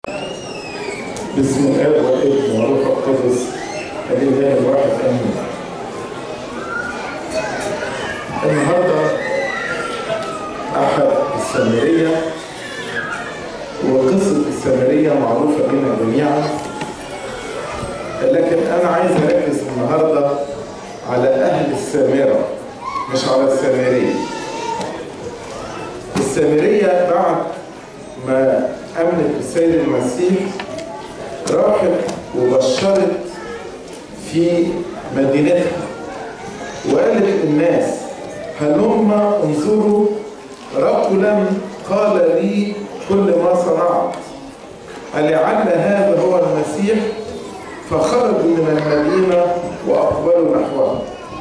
باسم الاب والابن والروح القدس الاله الواحد امين. النهارده احد السامريه وقصه السامريه معروفه بنا جميعا لكن انا عايز اركز النهارده على اهل السامره مش على السامريه. السامريه بعد ما امنت بالسيد المسيح راحت وبشرت في مدينتها وقالت للناس هلم انظروا رجلا قال لي كل ما صنعت ألعل هذا هو المسيح فخرجوا من المدينة وأقبلوا نحوها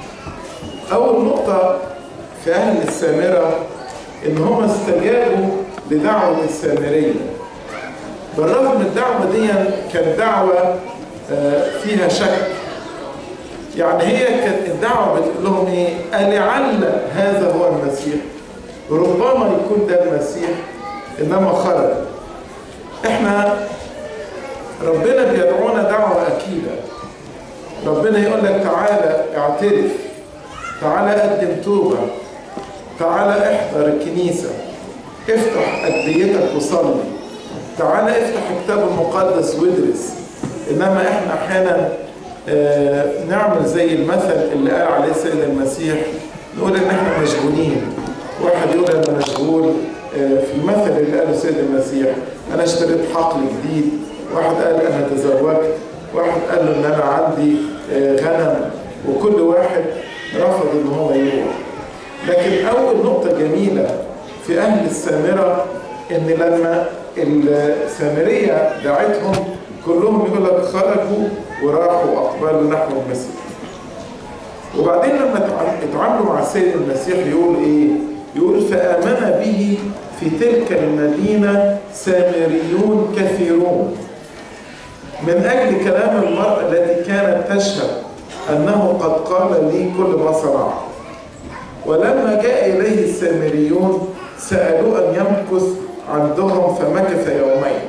أول نقطة في أهل السامرة إن هم استجابوا لدعوة السامرية بالرغم من الدعوة دي كانت دعوة فيها شك يعني هي كانت الدعوة بتقول لهم ايه ألعل هذا هو المسيح ربما يكون ده المسيح إنما خرج احنا ربنا بيدعونا دعوة أكيدة ربنا يقول لك تعالى اعترف تعالى قدم توبة تعالى احضر الكنيسة افتح أديتك وصلي تعالى افتح الكتاب المقدس وادرس انما احنا احيانا اه نعمل زي المثل اللي قال عليه السيد المسيح نقول ان احنا مشغولين واحد يقول انا مشغول اه في المثل اللي قاله السيد المسيح انا اشتريت حقل جديد واحد قال انا تزوجت واحد قال له ان انا عندي اه غنم وكل واحد رفض ان هو يروح لكن اول نقطه جميله في اهل السامره ان لما السامرية دعتهم كلهم يقول لك خرجوا وراحوا أقبلوا نحو المسيح وبعدين لما اتعاملوا مع السيد المسيح يقول إيه؟ يقول فآمن به في تلك المدينة سامريون كثيرون من أجل كلام المرأة التي كانت تشهد أنه قد قال لي كل ما صنعت ولما جاء إليه السامريون سألوه أن يمكث عندهم فمكث يومين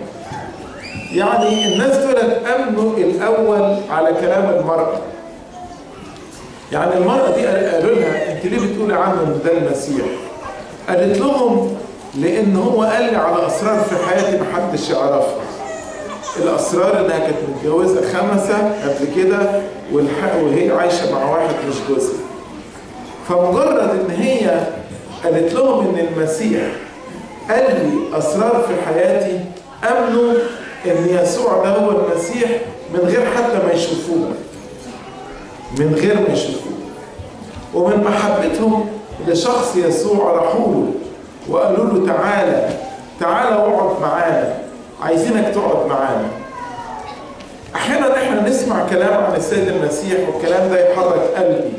يعني الناس دولت امنوا الاول على كلام المراه يعني المراه دي قالوا لها انت ليه بتقولي عنه ان ده المسيح قالت لهم لان هو قال لي على اسرار في حياتي محدش يعرفها الاسرار انها كانت متجوزه خمسه قبل كده وهي عايشه مع واحد مش جوزها فمجرد ان هي قالت لهم ان المسيح قال لي اسرار في حياتي امنوا ان يسوع ده هو المسيح من غير حتى ما يشوفوه من غير ما يشوفوه ومن محبتهم لشخص يسوع راحوا له وقالوا له تعالى تعالى واقعد معانا عايزينك تقعد معانا احيانا احنا نسمع كلام عن السيد المسيح والكلام ده يحرك قلبي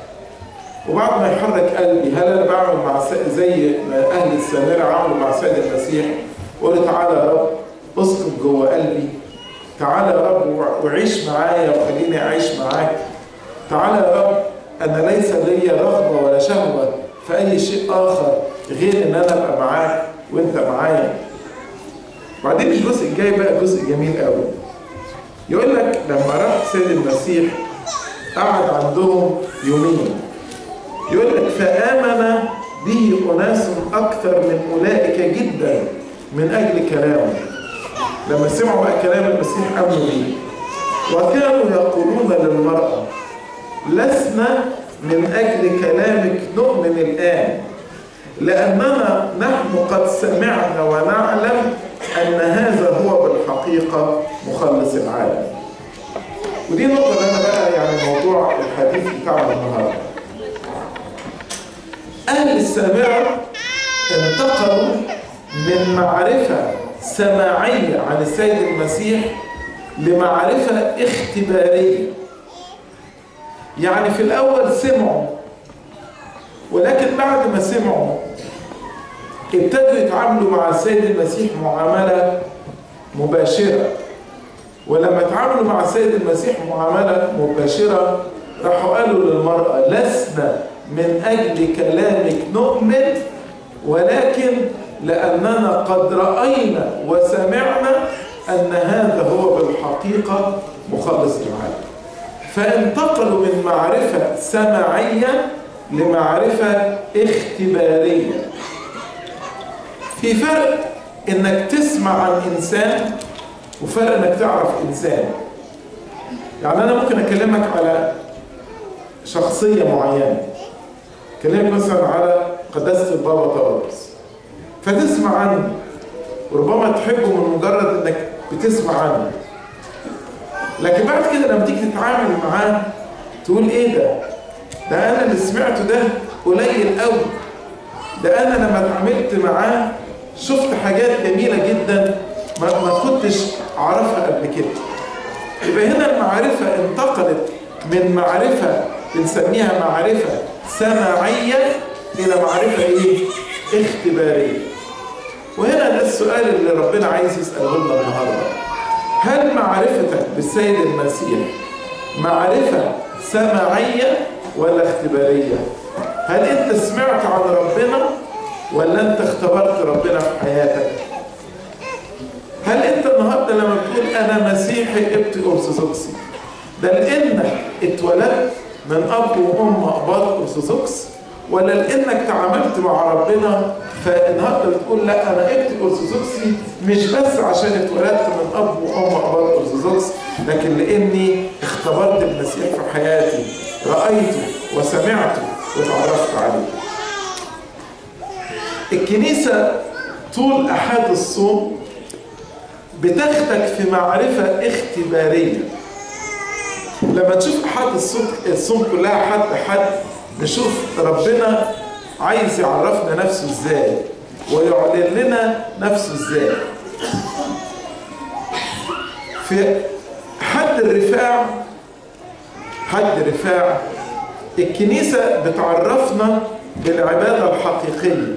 وبعد ما يحرك قلبي هل انا بعمل مع زي ما اهل السامره عملوا مع سيد المسيح وقول تعالى يا رب اسكن جوه قلبي تعالى يا رب وعيش معايا وخليني اعيش معاك تعالى يا رب انا ليس لي رغبه ولا شهوه في اي شيء اخر غير ان انا ابقى معاك وانت معايا بعدين الجزء الجاي بقى جزء جميل قوي يقول لك لما راح سيد المسيح قعد عندهم يومين يقول لك فآمن به أناس أكثر من أولئك جدا من أجل كلامه لما سمعوا بقى كلام المسيح آمنوا به وكانوا يقولون للمرأة لسنا من أجل كلامك نؤمن الآن لأننا نحن قد سمعنا ونعلم أن هذا هو بالحقيقة مخلص العالم ودي النقطة اللي أنا بقى يعني موضوع الحديث بتاعنا النهارده أهل السامرة انتقلوا من معرفة سماعية عن السيد المسيح لمعرفة اختبارية يعني في الأول سمعوا ولكن بعد ما سمعوا ابتدوا يتعاملوا مع السيد المسيح معاملة مباشرة ولما تعاملوا مع السيد المسيح معاملة مباشرة راحوا قالوا للمرأة لسنا من أجل كلامك نؤمن ولكن لأننا قد رأينا وسمعنا الحقيقة مخلص العالم فانتقلوا من معرفة سماعية لمعرفة اختبارية في فرق انك تسمع عن انسان وفرق انك تعرف انسان يعني انا ممكن اكلمك على شخصية معينة اكلمك مثلا على قداسة البابا طوارس فتسمع عنه وربما تحبه من مجرد انك بتسمع عنه لكن بعد كده لما تيجي تتعامل معاه تقول ايه ده ده انا اللي سمعته ده قليل قوي ده انا لما اتعاملت معاه شفت حاجات جميله جدا ما, ما كنتش اعرفها قبل كده يبقى هنا المعرفه انتقلت من معرفه بنسميها معرفه سماعيه الى معرفه ايه اختباريه وهنا ده السؤال اللي ربنا عايز يساله لنا النهارده هل معرفتك بالسيد المسيح معرفه سماعيه ولا اختباريه هل انت سمعت عن ربنا ولا انت اختبرت ربنا في حياتك هل انت النهارده لما بتقول انا مسيحي ابت ارثوذكسي ده لانك اتولدت من اب وام اقباط ارثوذكس ولا لانك تعاملت مع ربنا فالنهارده بتقول لا انا ابت ارثوذكسي مش بس عشان اتولدت من اب وام اقباط ارثوذكس لكن لاني اختبرت المسيح في حياتي رايته وسمعته وتعرفت عليه الكنيسة طول أحد الصوم بتاخدك في معرفة اختبارية لما تشوف أحد الصوم, الصوم كلها حد حد نشوف ربنا عايز يعرفنا نفسه ازاي ويعلن لنا نفسه ازاي في حد الرفاع حد رفاع الكنيسة بتعرفنا بالعبادة الحقيقية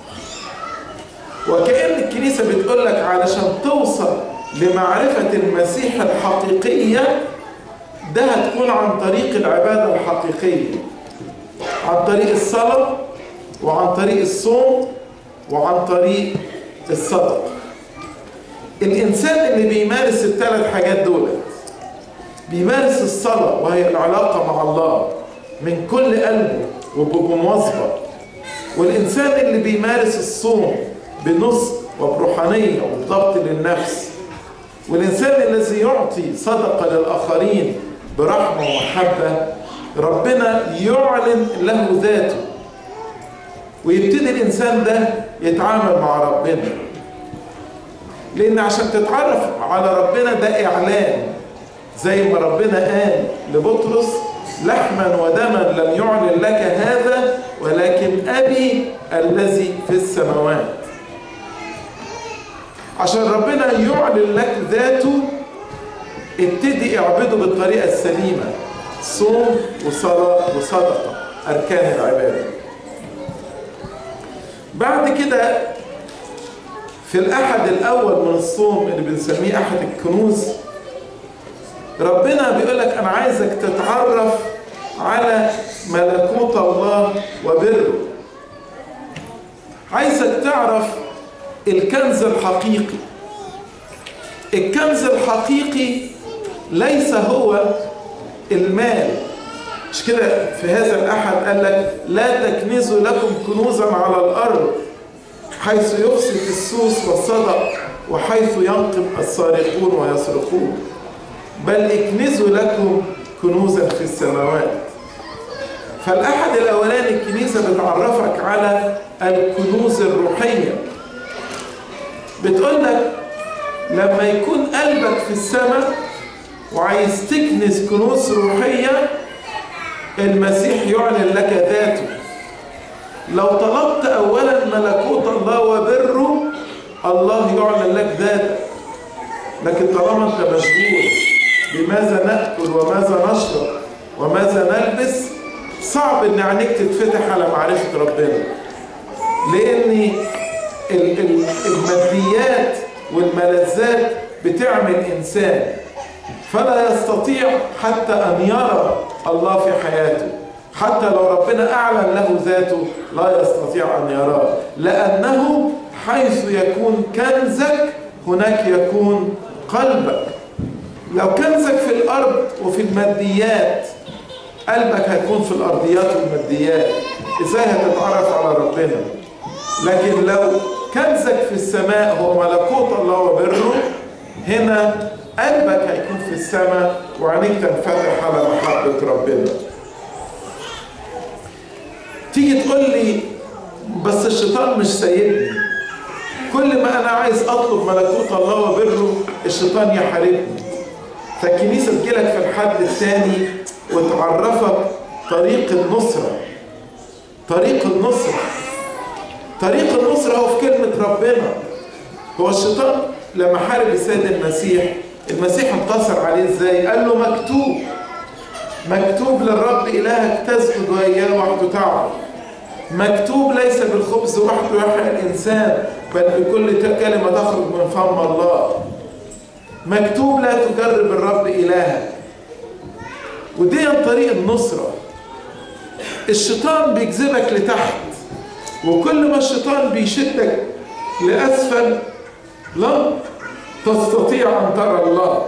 وكأن الكنيسة بتقول لك علشان توصل لمعرفة المسيح الحقيقية ده هتكون عن طريق العبادة الحقيقية عن طريق الصلاة وعن طريق الصوم وعن طريق الصدق الإنسان اللي بيمارس الثلاث حاجات دول بيمارس الصلاة وهي العلاقة مع الله من كل قلبه وبمواظبة والإنسان اللي بيمارس الصوم بنص وبروحانية وبضبط للنفس والإنسان الذي يعطي صدقة للآخرين برحمة ومحبة ربنا يعلن له ذاته ويبتدي الإنسان ده يتعامل مع ربنا لأن عشان تتعرف على ربنا ده إعلان زي ما ربنا قال لبطرس لحما ودما لم يعلن لك هذا ولكن أبي الذي في السماوات عشان ربنا يعلن لك ذاته ابتدي اعبده بالطريقة السليمة صوم وصلاة وصدقة أركان العبادة بعد كده في الأحد الأول من الصوم اللي بنسميه أحد الكنوز ربنا بيقول لك أنا عايزك تتعرف على ملكوت الله وبره عايزك تعرف الكنز الحقيقي الكنز الحقيقي ليس هو المال مش كده في هذا الأحد قال لك لا تكنزوا لكم كنوزا على الأرض حيث يفسد السوس والصدق وحيث ينقم السارقون ويسرقون بل اكنزوا لكم كنوزا في السماوات فالأحد الأولاني الكنيسة بتعرفك على الكنوز الروحية بتقول لك لما يكون قلبك في السماء وعايز تكنز كنوز روحية المسيح يعلن لك ذاته لو طلبت أولا ملكوت الله وبره الله يعلن لك ذاته لكن طالما انت مشغول بماذا نأكل وماذا نشرب وماذا نلبس صعب ان عينيك تتفتح على معرفة ربنا لان الماديات والملذات بتعمل انسان فلا يستطيع حتى ان يرى الله في حياته حتى لو ربنا اعلن له ذاته لا يستطيع ان يراه لانه حيث يكون كنزك هناك يكون قلبك لو كنزك في الارض وفي الماديات قلبك هيكون في الارضيات والماديات ازاي هتتعرف على ربنا لكن لو كنزك في السماء هو ملكوت الله وبره هنا قلبك هيكون في السماء وعينيك تنفتح على محبة ربنا تيجي تقول لي بس الشيطان مش سايبني كل ما انا عايز اطلب ملكوت الله وبره الشيطان يحاربني فالكنيسه تجيلك في الحد الثاني وتعرفك طريق النصره طريق النصره طريق النصره هو في كلمه ربنا هو الشيطان لما حارب السيد المسيح المسيح انتصر عليه ازاي قال له مكتوب مكتوب للرب الهك تسجد واياه وحده تعبد مكتوب ليس بالخبز وحده يحيى الانسان بل بكل كلمه تخرج من فم الله مكتوب لا تجرب الرب الهك ودي عن طريق النصره الشيطان بيجذبك لتحت وكل ما الشيطان بيشدك لاسفل لن تستطيع ان ترى الله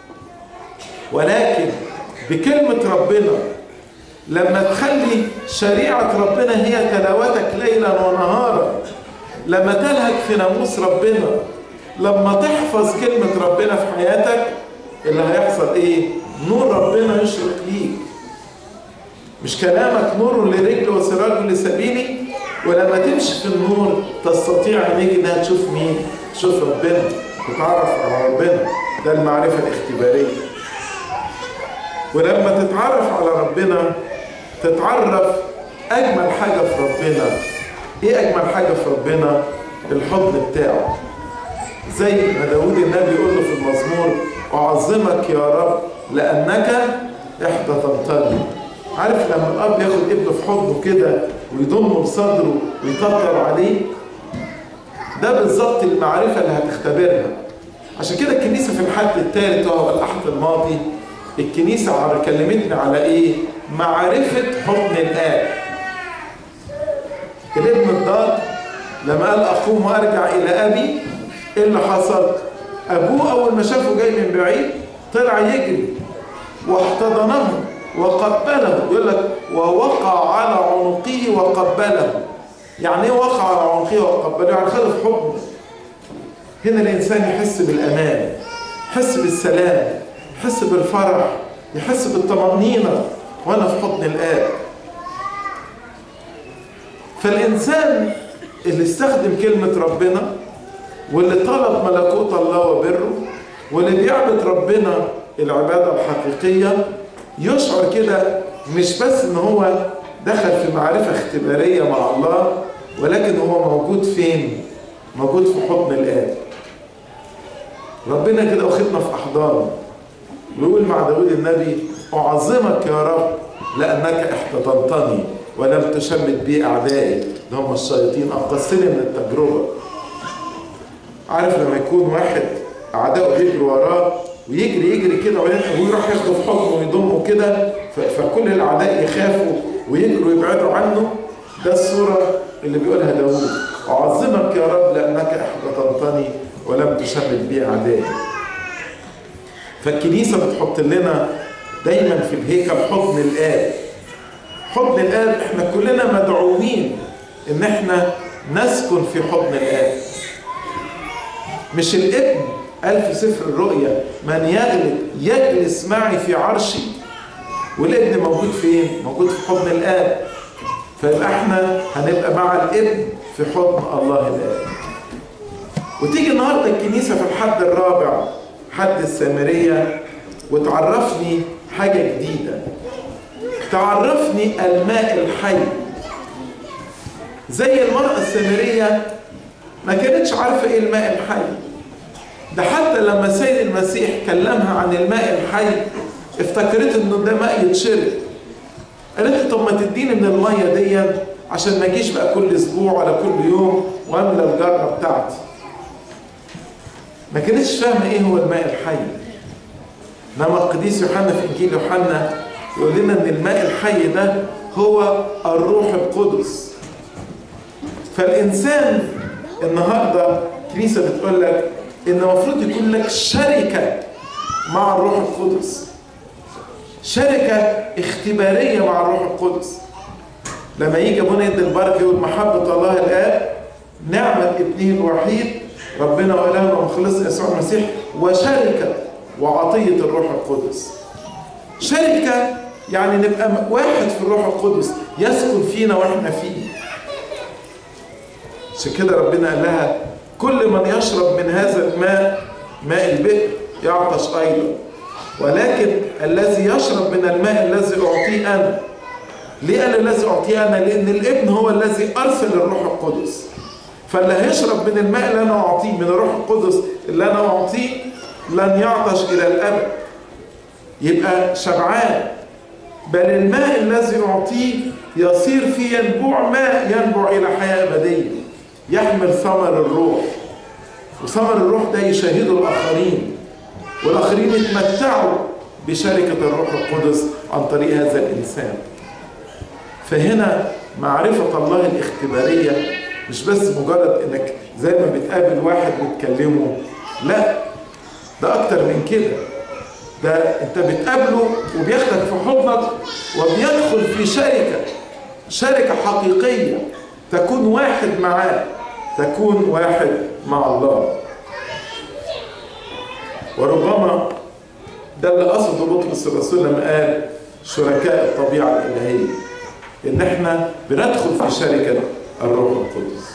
ولكن بكلمه ربنا لما تخلي شريعة ربنا هي تلاوتك ليلا ونهارا لما تلهج في ناموس ربنا لما تحفظ كلمة ربنا في حياتك اللي هيحصل ايه نور ربنا يشرق ليك مش كلامك نور لرجل وسراج لسبيلي ولما تمشي في النور تستطيع عينيك انها تشوف مين تشوف ربنا تتعرف على ربنا ده المعرفة الاختبارية ولما تتعرف على ربنا تتعرف اجمل حاجه في ربنا ايه اجمل حاجه في ربنا الحضن بتاعه زي ما داود النبي يقول له في المزمور اعظمك يا رب لانك احتضنتني عارف لما الاب ياخد ابنه في حضنه كده ويضمه بصدره ويطبطب عليه ده بالظبط المعرفه اللي هتختبرها عشان كده الكنيسه في الحد الثالث وهو الاحد الماضي الكنيسه كلمتنا على ايه معرفة حضن الآب الابن الضال لما قال أقوم وأرجع إلى أبي إيه اللي حصل؟ أبوه أول ما شافه جاي من بعيد طلع يجري واحتضنه وقبله يقول لك ووقع على عنقه وقبله يعني ايه وقع على عنقه وقبله؟ يعني خده في حضنه هنا الإنسان يحس بالأمان يحس بالسلام يحس بالفرح يحس بالطمأنينة وانا في حضن الاب فالانسان اللي استخدم كلمة ربنا واللي طلب ملكوت الله وبره واللي بيعبد ربنا العبادة الحقيقية يشعر كده مش بس ان هو دخل في معرفة اختبارية مع الله ولكن هو موجود فين؟ موجود في حضن الآب ربنا كده واخدنا في أحضانه ويقول مع داود النبي أعظمك يا رب لأنك احتضنتني ولم تشمت بي أعدائي اللي هم الشياطين أنقذتني من التجربة عارف لما يكون واحد أعدائه يجروا وراه ويجري يجري كده ويروح ياخده في حضنه ويضمه كده فكل الأعداء يخافوا ويجروا يبعدوا عنه ده الصورة اللي بيقولها داوود أعظمك يا رب لأنك احتضنتني ولم تشمت بي أعدائي فالكنيسة بتحط لنا دايما في الهيكل حضن الآب حضن الآب احنا كلنا مدعوين ان احنا نسكن في حضن الآب مش الابن قال في سفر الرؤيا من يغلب يجلس معي في عرشي والابن موجود فين؟ موجود في حضن الآب فيبقى احنا هنبقى مع الابن في حضن الله الآب وتيجي النهارده الكنيسة في الحد الرابع حد السامرية وتعرفني حاجة جديدة تعرفني الماء الحي زي المرأة السامرية ما كانتش عارفة ايه الماء الحي ده حتى لما السيد المسيح كلمها عن الماء الحي افتكرت انه ده ماء يتشرب قالت له طب ما تديني من الميه دي عشان ما اجيش بقى كل اسبوع ولا كل يوم واملى الجره بتاعتي ما كانتش فاهمه ايه هو الماء الحي انما القديس يوحنا في انجيل يوحنا يقول لنا ان الماء الحي ده هو الروح القدس فالانسان النهارده الكنيسه بتقول لك ان المفروض يكون لك شركه مع الروح القدس شركة اختبارية مع الروح القدس لما يجي ابونا يدي البركة يقول محبة الله الآب نعمة ابنه الوحيد ربنا وإلهنا ومخلصنا يسوع المسيح وشركة وعطية الروح القدس شركة يعني نبقى واحد في الروح القدس يسكن فينا واحنا فيه عشان كده ربنا قال لها كل من يشرب من هذا الماء ماء البئر يعطش ايضا ولكن الذي يشرب من الماء الذي اعطيه انا ليه قال الذي اعطيه انا لان الابن هو الذي ارسل الروح القدس فاللي هيشرب من الماء اللي انا اعطيه من الروح القدس اللي انا اعطيه لن يعطش الى الابد يبقى شبعان بل الماء الذي يعطيه يصير فيه ينبوع ماء ينبع الى حياه ابديه يحمل ثمر الروح وثمر الروح ده يشاهده الاخرين والاخرين يتمتعوا بشركه الروح القدس عن طريق هذا الانسان فهنا معرفه الله الاختباريه مش بس مجرد انك زي ما بتقابل واحد وتكلمه لا ده اكتر من كده ده انت بتقابله وبياخدك في حضنك وبيدخل في شركه شركه حقيقيه تكون واحد معاه تكون واحد مع الله وربما ده اللي قصده بطرس الرسول لما قال شركاء الطبيعه الالهيه ان احنا بندخل في شركه الروح القدس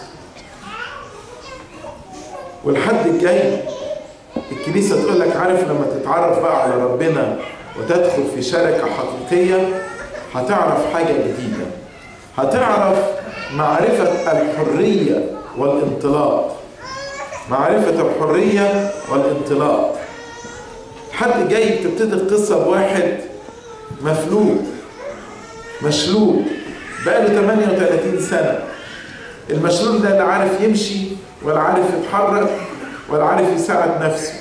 والحد الجاي الكنيسة تقول لك عارف لما تتعرف بقى على ربنا وتدخل في شركة حقيقية هتعرف حاجة جديدة هتعرف معرفة الحرية والانطلاق معرفة الحرية والانطلاق حد جاي تبتدي القصة بواحد مفلوج مشلول بقاله 38 سنة المشلول ده لا عارف يمشي ولا عارف يتحرك ولا عارف يساعد نفسه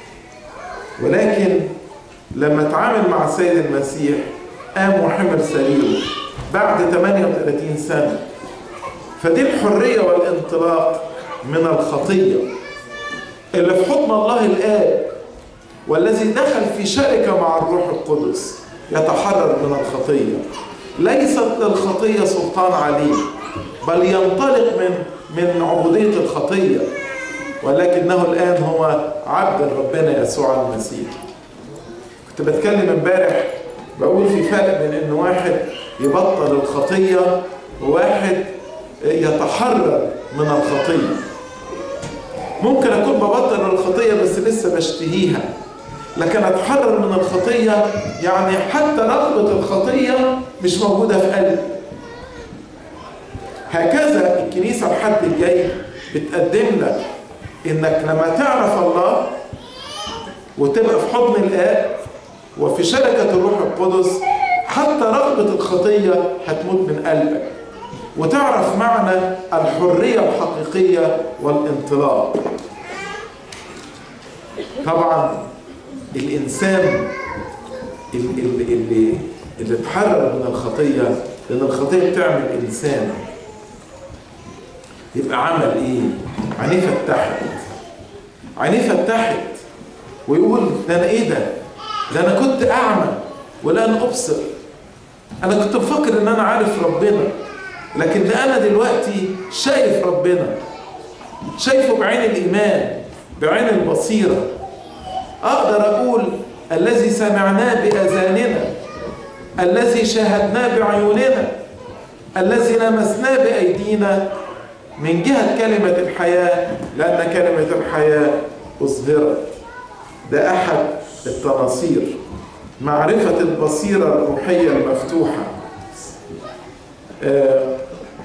ولكن لما اتعامل مع السيد المسيح قام وحمل سريره بعد 38 سنة فدي الحرية والانطلاق من الخطية اللي في حضن الله الآب والذي دخل في شركة مع الروح القدس يتحرر من الخطية ليست للخطية سلطان عليه بل ينطلق من من عبودية الخطية ولكنه الآن هو عبد ربنا يسوع المسيح كنت بتكلم امبارح بقول في فرق بين ان واحد يبطل الخطية وواحد يتحرر من الخطية ممكن اكون ببطل الخطية بس لسه بشتهيها لكن اتحرر من الخطية يعني حتى رغبة الخطية مش موجودة في قلبي هكذا الكنيسة الحد الجاي بتقدم لك انك لما تعرف الله وتبقى في حضن الآب وفي شركة الروح القدس حتى رغبة الخطية هتموت من قلبك وتعرف معنى الحرية الحقيقية والانطلاق طبعا الإنسان اللي, اللي, اللي اتحرر من الخطية لأن الخطية بتعمل إنسان يبقى عمل إيه؟ عينيه فتحت عينيه فتحت ويقول ده أنا إيه ده؟ ده أنا كنت أعمى والآن أبصر أنا كنت بفكر إن أنا عارف ربنا لكن ده أنا دلوقتي شايف ربنا شايفه بعين الإيمان بعين البصيرة أقدر أقول الذي سمعناه بأذاننا الذي شاهدناه بعيوننا الذي لمسناه بأيدينا من جهة كلمة الحياة لأن كلمة الحياة أصدرت ده أحد التناصير معرفة البصيرة الروحية المفتوحة آه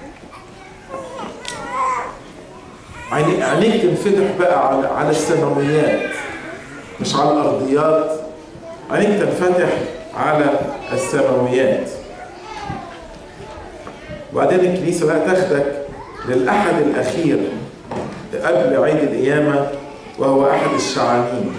عينيك تنفتح بقى على على السماويات مش على الارضيات عينيك تنفتح على السماويات وبعدين الكنيسه بقى تاخدك للاحد الاخير قبل عيد القيامه وهو احد الشعانين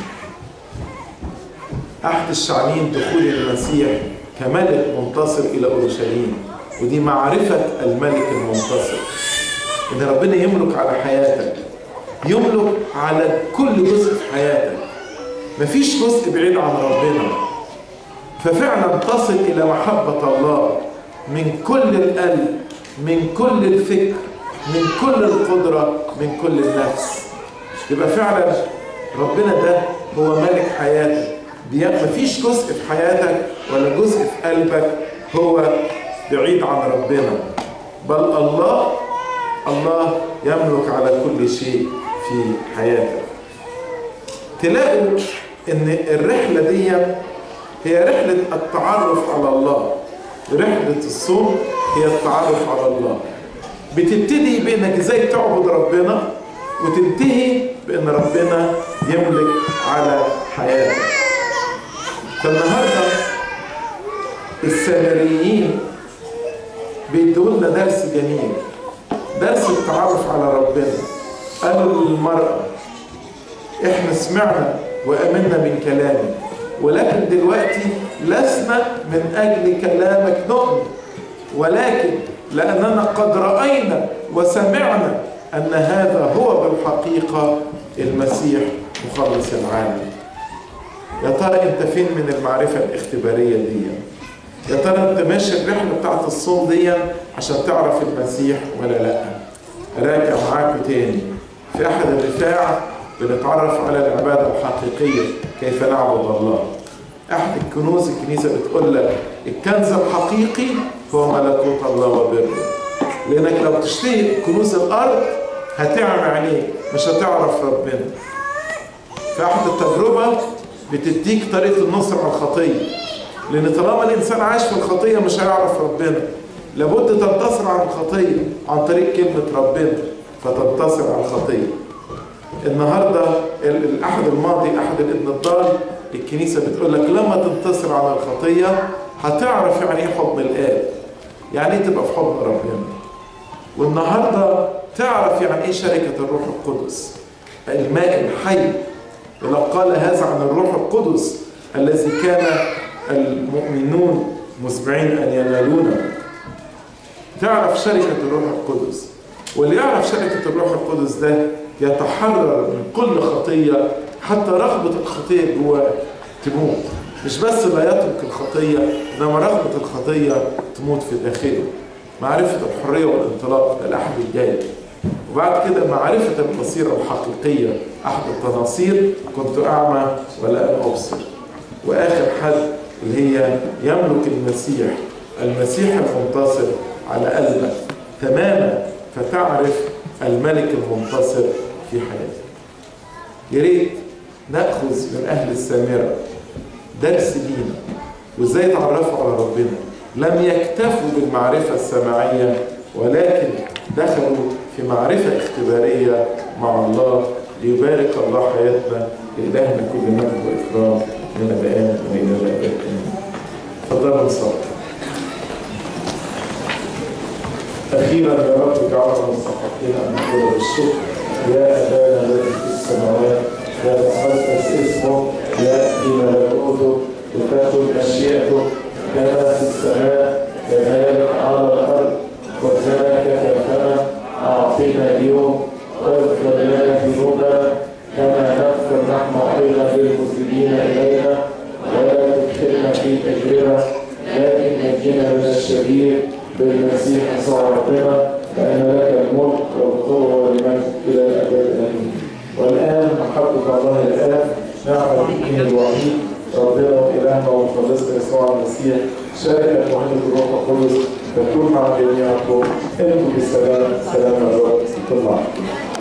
احد الشعانين دخول المسيح كملك منتصر الى اورشليم ودي معرفه الملك المنتصر ان ربنا يملك على حياتك يملك على كل جزء في حياتك مفيش جزء بعيد عن ربنا ففعلا تصل إلى محبة الله من كل القلب من كل الفكر من كل القدرة من كل النفس يبقى فعلا ربنا ده هو ملك حياتك مفيش جزء في حياتك ولا جزء في قلبك هو بعيد عن ربنا بل الله الله يملك على كل شيء في حياتك تلاقوا ان الرحله دي هي رحله التعرف على الله رحله الصوم هي التعرف على الله بتبتدي بانك ازاي تعبد ربنا وتنتهي بان ربنا يملك على حياتك فالنهارده السامريين بيدوا لنا درس جميل درس التعرف على ربنا قالوا للمرأة احنا سمعنا وامنا من كلامك ولكن دلوقتي لسنا من اجل كلامك نؤمن ولكن لاننا قد راينا وسمعنا ان هذا هو بالحقيقه المسيح مخلص العالم يا ترى انت فين من المعرفه الاختباريه دي يا ترى انت ماشي الرحله بتاعت الصوم دي عشان تعرف المسيح ولا لا راجع معاكم تاني في احد الرفاع بنتعرف على العباده الحقيقيه كيف نعبد الله احد الكنوز الكنيسه بتقول لك الكنز الحقيقي هو ملكوت الله وبره لانك لو تشتهي كنوز الارض هتعمى عينيك مش هتعرف ربنا في احد التجربه بتديك طريقه النصر على الخطيه لان طالما الانسان عايش في الخطيه مش هيعرف ربنا لابد تنتصر عن الخطيه عن طريق كلمه ربنا فتنتصر على الخطيه النهارده الاحد الماضي احد الابن الضال الكنيسه بتقول لك لما تنتصر على الخطيه هتعرف يعني ايه حضن الاب يعني ايه تبقى في حضن ربنا والنهارده تعرف يعني ايه شركه الروح القدس الماء الحي ولو قال هذا عن الروح القدس الذي كان المؤمنون مسمعين ان ينالونه تعرف شركه الروح القدس واللي يعرف شركه الروح القدس ده يتحرر من كل خطيه حتى رغبه الخطيه جواه تموت مش بس لا يترك الخطيه انما رغبه الخطيه تموت في داخله معرفه الحريه والانطلاق ده الاحد الجاي وبعد كده معرفة البصيرة الحقيقية أحد التناصير كنت أعمى ولا أبصر وآخر حد اللي هي يملك المسيح المسيح المنتصر على قلبك تماما فتعرف الملك المنتصر في حياتك يا ريت ناخذ من اهل السامره درس لينا وازاي يتعرفوا على ربنا لم يكتفوا بالمعرفه السماعيه ولكن دخلوا في معرفه اختباريه مع الله ليبارك الله حياتنا لإلهنا كل مجد وإكرام من الآن وإلى الأبد آمين. تفضلوا نصلي. أخيرا يا رب اجعلنا مستحقين أن نقول بالشكر يا أبانا الذي في السماوات لا تقدس اسمه يأتي ملكوته وتكن مشيئته كما في السماء كذلك على الأرض وكذلك كفنا أعطينا اليوم واغفر لنا ذنوبنا كما نغفر نحن أيضا للمسلمين إلينا ولا تدخلنا في تجربة لكن نجينا من الشرير بالمسيح صاحبنا فإن لك الملك والقوة والمجد إلى الأبد آمين. والآن محبة الله الآب نعمة الابن الوحيد ربنا وإلهنا ومخلصنا يسوع المسيح شركة وحدة الروح القدس تكون مع جميعكم انتم بالسلام سلام الرب كل معكم